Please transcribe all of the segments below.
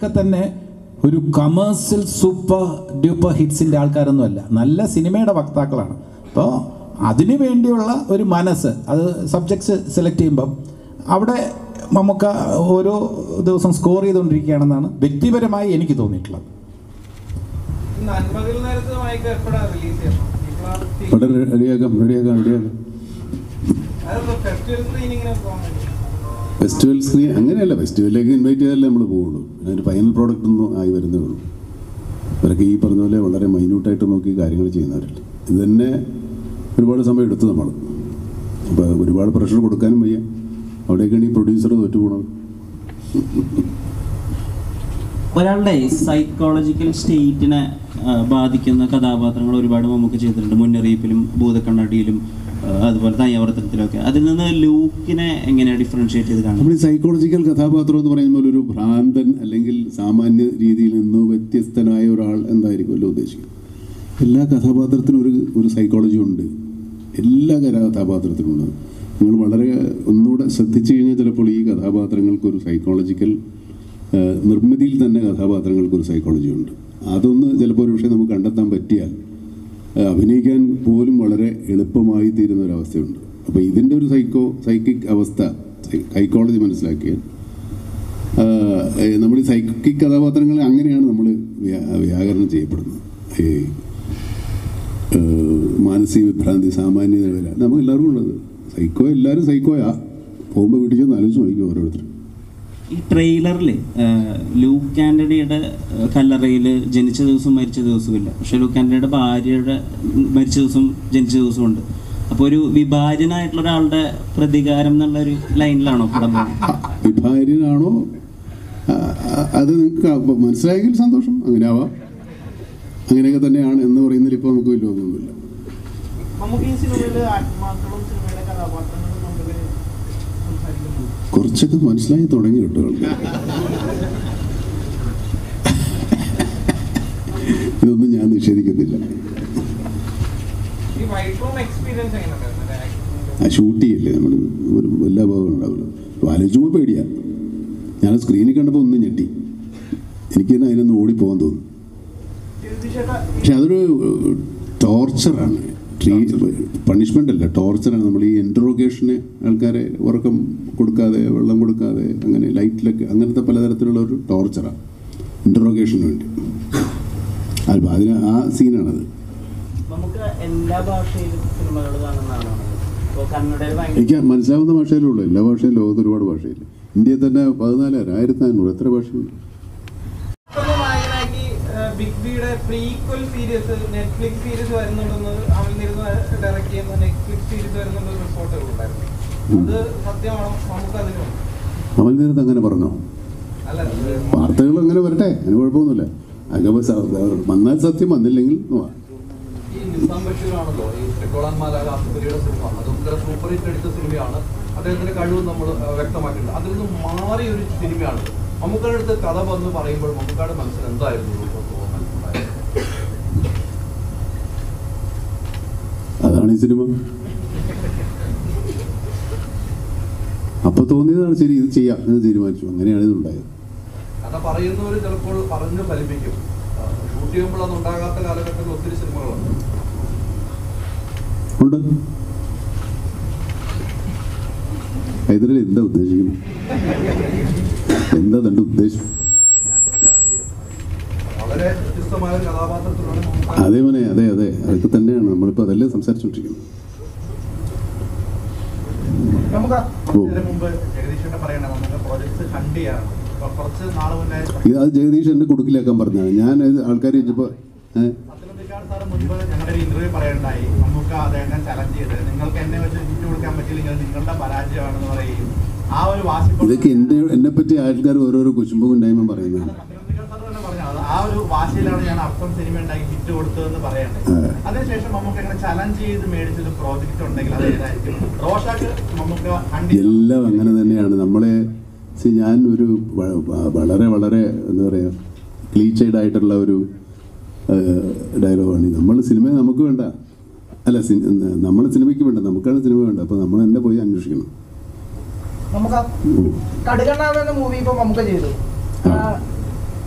ഒക്കെ തന്നെ ഒരു കമേഴ്സ്യൽ സൂപ്പർ ഡ്യൂപ്പർ ഹിറ്റ്സിൻ്റെ ആൾക്കാരൊന്നുമല്ല നല്ല സിനിമയുടെ വക്താക്കളാണ് അപ്പോൾ അതിനു വേണ്ടിയുള്ള ഒരു മനസ്സ് അത് സബ്ജക്ട്സ് സെലക്ട് ചെയ്യുമ്പം അവിടെ നമുക്ക് ഓരോ ദിവസം സ്കോർ ചെയ്തുകൊണ്ടിരിക്കുകയാണെന്നാണ് വ്യക്തിപരമായി എനിക്ക് തോന്നിയിട്ടുള്ളത് നന്മകൾ നേരത്തെ മയക്കം എപ്പോഴാണ് റിലീസ് ചെയ്യണം ഇവിടെ റെഡിയാക്കാം റെഡിയാക്കാം റെഡിയാക്കാം അതൊക്കെ ഫെസ്റ്റിവൽ സ്ക്രീനിങ്ങിന് പോകാൻ വേണ്ടി ഫെസ്റ്റിവൽ സ്ക്രീൻ അങ്ങനെയല്ല ഫെസ്റ്റിവലിലേക്ക് ഇൻവൈറ്റ് ചെയ്താലേ നമ്മൾ പോവുള്ളൂ അതിൻ്റെ ഫൈനൽ പ്രോഡക്റ്റ് ഒന്നും ആയി വരുന്നേ ഉള്ളൂ അവരൊക്കെ ഈ പറഞ്ഞ പോലെ വളരെ മൈന്യൂട്ടായിട്ട് നോക്കി കാര്യങ്ങൾ ചെയ്യുന്നവരല്ല ഇത് തന്നെ ഒരുപാട് സമയം എടുത്തു നമ്മൾ അപ്പോൾ ഒരുപാട് പ്രഷർ കൊടുക്കാനും വയ്യ അവിടേക്കാണ് ഈ പ്രൊഡ്യൂസർ തോറ്റു പോകണത് ഒരാളുടെ സൈക്കോളജിക്കൽ സ്റ്റേറ്റിനെ ആ, ബാധിക്കുന്ന കഥാപാത്രങ്ങൾ ഒരുപാട് നമുക്ക് ചെയ്തിട്ടുണ്ട് മുന്നറിയിപ്പിലും ഭൂതക്കണ്ണാടിയിലും ആ, അതുപോലെ തയ്യാവർത്തനത്തിലൊക്കെ അതിൽ നിന്ന് ലൂക്കിനെ എങ്ങനെയാണ് ഡിഫറൻഷിയേറ്റ് ചെയ്ത് കാണുന്നത് നമ്മൾ ഈ സൈക്കോളജിക്കൽ കഥാപാത്രം എന്ന് പറയുമ്പോൾ ഒരു ഭ്രാന്തൻ അല്ലെങ്കിൽ സാമാന്യ രീതിയിൽ നിന്ന് വ്യത്യസ്തനായ ഒരാൾ എന്തായിരിക്കുമല്ലോ ഉദ്ദേശിക്കുന്നത് എല്ലാ കഥാപാത്രത്തിനും ഒരു ഒരു സൈക്കോളജി ഉണ്ട് എല്ലാ കഥാപാത്രത്തിനും ഉണ്ട് നിങ്ങൾ വളരെ ഒന്നുകൂടെ ശ്രദ്ധിച്ചു കഴിഞ്ഞാൽ ചിലപ്പോൾ ഈ കഥാപാത്രങ്ങൾക്കൊരു സൈക്കോളജിക്കൽ നിർമ്മിതിയിൽ തന്നെ കഥാപാത്രങ്ങൾക്കൊരു സൈക്കോളജി ഉണ്ട് അതൊന്ന് ചിലപ്പോൾ ഒരു പക്ഷേ നമുക്ക് കണ്ടെത്താൻ പറ്റിയാൽ ആ, അഭിനയിക്കാൻ പോലും വളരെ എളുപ്പമായി തീരുന്ന ഒരു അവസ്ഥയുണ്ട് അപ്പോൾ ഇതിൻ്റെ ഒരു സൈക്കോ സൈക്കിക് അവസ്ഥ സൈക്കോളജി മനസ്സിലാക്കിയാൽ ആ, ഏ, നമ്മൾ ഈ സൈക്കിക് കഥാപാത്രങ്ങളെ അങ്ങനെയാണ് നമ്മൾ വ്യാകരണം ചെയ്യപ്പെടുന്നത് ഈ ഏ, മാനസിക വിഭ്രാന്തി സാമാന്യ നിലവില നമുക്ക് എല്ലാവർക്കും ഉള്ളത് സൈക്കോ എല്ലാവരും സൈക്കോയാ പോകുമ്പോൾ വീട്ടിൽ ചെന്ന് ആലോചിച്ച് നോക്കിക്കും ഓരോരുത്തർ ഈ ട്രെയിലറിൽ ലൂക്ക് ആൻ്റണിയുടെ കല്ലറയിൽ ജനിച്ച ദിവസം മരിച്ച ദിവസമില്ല പക്ഷെ ലൂക്ക് ആൻ്റണിയുടെ ഭാര്യയുടെ മരിച്ച ദിവസം ജനിച്ച ദിവസമുണ്ട് അപ്പോൾ ഒരു വിഭാജനായിട്ടുള്ള ഒരാളുടെ പ്രതികാരം എന്നുള്ള ഒരു ലൈനിലാണോ പടം പോകുന്നത്? വിഭാര്യനാണോ ആ, ആ, അത് നിങ്ങൾക്ക് അപ്പൊ മനസ്സിലായെങ്കിൽ സന്തോഷം അങ്ങനെ ആവാം അങ്ങനെയൊക്കെ തന്നെയാണ് എന്ന് പറയുന്നതിൽ ഇപ്പോൾ നമുക്ക് വലിയ ഒന്നുമില്ല നമുക്ക് ഈ സിനിമയില് ആത്മാക്കളും സിനിമയിലെ കഥാപാത്രങ്ങളും തമ്മിൽ സംസാരിക്കുന്നു കുറച്ചൊക്കെ മനസ്സിലായി തുടങ്ങി കേട്ടോ ആൾക്കാർ ഇതൊന്നും ഞാൻ നിഷേധിക്കുന്നില്ല ഈ വൈറ്റ് റൂം എക്സ്പീരിയൻസ് എങ്ങനെയുണ്ടായിരുന്നു മറ്റേ acting? ആ ഷൂട്ട് ചെയ്യല്ലേ നമ്മൾ ഒരു എല്ലാ ഭാഗവും ഉണ്ടാവില്ല അപ്പോൾ ആലോചിക്കുമ്പോൾ പേടിയാ ഞാൻ സ്ക്രീനിൽ കണ്ടപ്പോൾ ഒന്നും ഞെട്ടി എനിക്ക് തന്നെ അതിനൊന്ന് ഓടിപ്പോകാൻ തോന്നുന്നു രതീഷേട്ടാ, പക്ഷെ അതൊരു ടോർച്ചറാണ് ട്രീ പണിഷ്മെൻ്റ് അല്ല ടോർച്ചറാണ് നമ്മൾ ഈ ഇൻട്രോഗേഷന് ആൾക്കാരെ ഉറക്കം കൊടുക്കാതെ വെള്ളം കൊടുക്കാതെ അങ്ങനെ ലൈറ്റിലൊക്കെ അങ്ങനത്തെ പലതരത്തിലുള്ള ഒരു ടോർച്ചറാണ് ഇൻട്രോഗേഷന് വേണ്ടി അല്ല അതിന് ആ സീനാണത് നമുക്ക് എല്ലാ ഭാഷയിലും സിനിമകൾ കാണുന്നതാണ് ഇപ്പോൾ കന്നഡയിൽ ഭയങ്കര എനിക്ക് മനസ്സിലാവുന്ന ഭാഷയിലുള്ളൂ എല്ലാ ഭാഷയിലും ലോകത്ത് ഒരുപാട് ഭാഷയില്ല ഇന്ത്യയിൽ തന്നെ പതിനാലായിരം ആയിരത്തി അഞ്ഞൂറ് എത്ര ഭാഷയുണ്ട് മറ്റൊന്ന് നായകനാക്കി ബിഗ് ബിയുടെ പ്രീക്വൽ സീരീസ് നെറ്റ്ഫ്ലിക്സ് സീരീസ് വരുന്നുണ്ടെന്ന് അവൻ ഇരുന്ന് ഡയറക്ട് ചെയ്യുന്ന നെറ്റ്ഫ്ലിക്സ് സീരീസ് വരുന്നുണ്ടെന്ന് റിപ്പോർട്ടുകൾ ഉണ്ടായിരുന്നു അത് സത്യമാണോ നമുക്ക് അതിനുണ്ട് അമൽ നീരത്ത് അങ്ങനെ പറഞ്ഞോ അല്ല വാർത്തകൾ അങ്ങനെ വരട്ടെ അതിന് കുഴപ്പമൊന്നുമില്ല അതൊക്കെ സ- വന്നാൽ സത്യം വന്നില്ലെങ്കിൽ നോക്കാം ഈ നിസാം ബഷീറാണല്ലോ ഈ തെക്കോളാൻ മാലാക ആസ്പത്രിയുടെ സിനിമ അതും ഇത്ര സൂപ്പർ ഹിറ്റ് അടിച്ച സിനിമയാണ് അദ്ദേഹത്തിന്റെ കഴിവ് നമ്മൾ വ്യക്തമാക്കിയിട്ടുണ്ട് അതിൽ നിന്ന് മാറിയ ഒരു സിനിമയാണ് മമ്മൂക്കയുടെ അടുത്ത് കഥ വന്ന് പറയുമ്പോൾ മമ്മൂക്കയുടെ മനസ്സിൽ എന്തായിരുന്നു ഒരു തോന്നൽ ഉണ്ടായത്? അതാണ് ഈ സിനിമ അപ്പൊ തോന്നിയതാണ് ശരി ഇത് ചെയ്യാം എന്ന് തീരുമാനിച്ചു അങ്ങനെയാണ് ഇത് ഉണ്ടായത് കഥ പറയുന്നവർ ചിലപ്പോൾ പറഞ്ഞ് ഫലിപ്പിക്കും ആ, ഷൂട്ട് ചെയ്യുമ്പോൾ അത് ഉണ്ടാകാത്ത കാലഘട്ടത്തിൽ ഒത്തിരി സിനിമകളുണ്ട് ഉണ്ട് ഹൈദരലി എന്താ ഉദ്ദേശിക്കുന്നത് എന്താ തന്റെ ഉദ്ദേശം വളരെ വ്യത്യസ്തമായ ഒരു കഥാപാത്രത്തിലാണ് മമ്മൂക്ക അതേ മോനെ അതെ അതെ അതൊക്കെ തന്നെയാണ് നമ്മളിപ്പോൾ അതല്ലേ സംസാരിച്ചുകൊണ്ടിരിക്കുന്നത് നമുക്ക് ഓ. ഇതിന് മുമ്പ് ജഗദീഷിന്റെ പറയണ നമുക്ക് പ്രോജക്ട്സ് ഹണ്ട് ചെയ്യാണ് അപ്പൊ കുറച്ച് നാൾ മുന്നേ ഇത് അത് ജഗദീഷ് എന്നെ കൊടുക്കില്ലാക്കാൻ പറഞ്ഞാണ് ഞാൻ ആൾക്കാർ ചോദിച്ചപ്പോൾ ഏഹ് പത്തനംതിട്ടാട് സാറ് മുൻപ് ഞങ്ങളുടെ ഒരു ഇന്റർവ്യൂ പറയണ്ടായി നമുക്ക് അദ്ദേഹത്തെ ചലഞ്ച് ചെയ്ത് നിങ്ങൾക്ക് എന്നെ വെച്ച് വിട്ടു കൊടുക്കാൻ പറ്റില്ലെങ്കിൽ അത് നിങ്ങളുടെ പരാജയമാണെന്ന് പറയുകയും ആ ഒരു വാശി ഇതൊക്കെ എൻ്റെ എന്നെ പറ്റി ആൾക്കാർ ഓരോരോ കുശുമ്പ് കുന്നായ്മ പറയുന്നതാണ് പത്തനംതിട്ടാട് സാറ് തന്നെ പറഞ്ഞത് ആ ഒരു വാശിയിലാണ് ഞാൻ അർത്ഥം സിനിമ ഉണ്ടാക്കി ഹിറ്റ് കൊടുത്തതെന്ന് പറയണ്ടേ അതെ. അതിനുശേഷം നമുക്ക് അങ്ങനെ ചലഞ്ച് ചെയ്ത് മേടിച്ചൊരു പ്രോജക്റ്റ് ഉണ്ടെങ്കിൽ അത് ഏതായിരിക്കും റോഷാക്ക് നമുക്ക് ഹണ്ട് എല്ലാം അങ്ങനെ തന്നെയാണ് നമ്മളെ see, ഞാൻ ഒരു വ- വ- വളരെ വളരെ എന്താ പറയുക ക്ലീച്ചൈഡ് ആയിട്ടുള്ള ഒരു ഡയലോഗാണ് നമ്മൾ സിനിമ നമുക്ക് വേണ്ട അല്ല നമ്മൾ സിനിമയ്ക്ക് വേണ്ട നമുക്കാണ് സിനിമ വേണ്ട അപ്പോൾ നമ്മൾ തന്നെ പോയി അന്വേഷിക്കണം നമുക്ക് ഓ. കടുകണ്ണ എന്ന മൂവി ഇപ്പൊ നമുക്ക് ചെയ്തു ആ. ആ,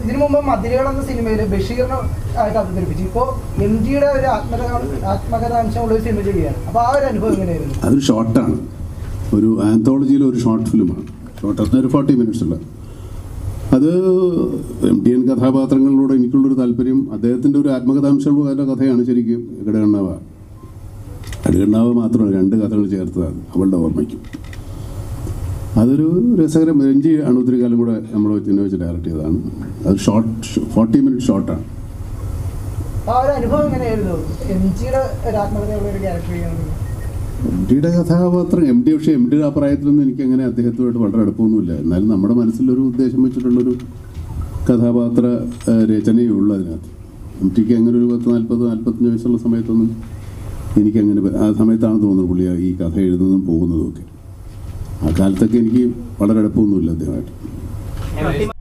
ഇതിനു മുമ്പ് മതിലുകൾ എന്ന സിനിമയിൽ ബഷീറിനെ ആയിട്ട് അവതരിപ്പിച്ചു ഇപ്പോൾ എം ജിയുടെ ഒരു ആത്മകഥ ആത്മകഥാംശമുള്ള ഒരു സിനിമ ചെയ്യുകയാണ് അപ്പോൾ ആ ഒരു അനുഭവം എങ്ങനെയായിരുന്നു അതൊരു ഷോർട്ടാണ് ഒരു ആന്തോളജിയിലെ ഒരു ഷോർട്ട് ഫിലിമാണ് ഷോർട്ട് ഒരു ഫോർട്ടി മിനിറ്റ്സ് ഉള്ള അത് എം ടി എൻ കഥാപാത്രങ്ങളോട് എനിക്കുള്ളൊരു താല്പര്യം അദ്ദേഹത്തിൻ്റെ ഒരു ആത്മകഥാംശമുള്ള കഥയാണ് ശരിക്കും ഇടകണ്ണാവ ഇടകണ്ണാവ് മാത്രമല്ല രണ്ട് കഥകൾ ചേർത്തതാണ് അവളുടെ ഓർമ്മയ്ക്കും അതൊരു രസകരം രഞ്ജി ആണ് ഒത്തിരി കാലം കൂടെ നമ്മൾ ചിന്ന വെച്ച് ഡയറക്റ്റ് ചെയ്തതാണ് അത് ഷോർട്ട് ഫോർട്ടി മിനിറ്റ് ഷോർട്ടാണ് അപ്പോൾ ആ ഒരു അനുഭവം എങ്ങനെയായിരുന്നു എം ജിയുടെ ഒരു ആത്മകഥയുള്ള ഒരു ക്യാരക്ടർ ചെയ്യാൻ എം ഡിയുടെ കഥാപാത്രം എം ഡി പക്ഷേ എം ഡിയുടെ ആ പ്രായത്തിലൊന്നും എനിക്ക് അങ്ങനെ അദ്ദേഹത്തുമായിട്ട് വളരെ അടുപ്പമൊന്നുമില്ല എന്നാലും നമ്മുടെ മനസ്സിലൊരു ഉദ്ദേശം വെച്ചിട്ടുള്ളൊരു കഥാപാത്ര ആ, രചനയേ ഉള്ളൂ അതിനകത്ത് എം ടിക്ക് അങ്ങനെ ഒരു പത്ത് നാൽപ്പത് നാൽപ്പത്തഞ്ച് വയസ്സുള്ള സമയത്തൊന്നും എനിക്കങ്ങനെ പ- ആ സമയത്താണ് തോന്നുന്നത് പുള്ളി ഈ കഥ എഴുതുന്നതും പോകുന്നതും ഒക്കെ ആ കാലത്തൊക്കെ എനിക്ക് വളരെ അടുപ്പമൊന്നുമില്ല അദ്ദേഹമായിട്ട്